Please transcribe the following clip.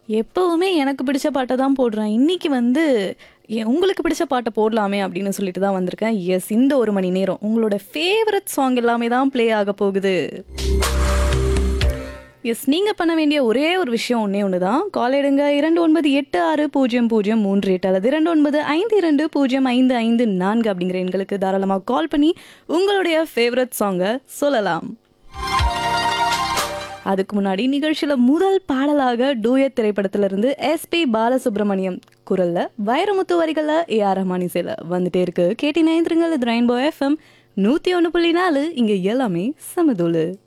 எப்பவுமே எனக்கு பிடிச்ச பாட்டை தான் போடுறேன் இன்னைக்கு வந்து எ- உங்களுக்கு பிடிச்ச பாட்டை போடலாமே அப்படின்னு சொல்லிட்டு தான் வந்திருக்கேன் எஸ் இந்த ஒரு மணி நேரம் உங்களோட ஃபேவரட் சாங் எல்லாமே தான் ப்ளே ஆக போகுது எஸ் நீங்கள் பண்ண வேண்டிய ஒரே ஒரு விஷயம் ஒன்றே ஒன்று தான் கால் எடுங்க இரண்டு ஒன்பது எட்டு ஆறு பூஜ்ஜியம் பூஜ்ஜியம் மூன்று எட்டு அல்லது இரண்டு ஒன்பது ஐந்து இரண்டு பூஜ்ஜியம் ஐந்து ஐந்து நான்கு அப்படிங்கிற எண்களுக்கு தாராளமாக கால் பண்ணி உங்களுடைய ஃபேவரட் சாங்கை சொல்லலாம் அதுக்கு முன்னாடி நிகழ்ச்சியில் முதல் பாடலாக டூயட் திரைப்படத்திலிருந்து எஸ்பி பாலசுப்ரமணியம் குரல்ல வைரமுத்து வரிகளில் ஏ ஆர் ரஹ்மான் இசையில் வந்துட்டே இருக்கு கேட்டி நயந்திரங்கள் இது ரெயின்போ எஃப்எம் நூற்றி ஒன்று புள்ளி நாலு இங்கே எல்லாமே சமதுளு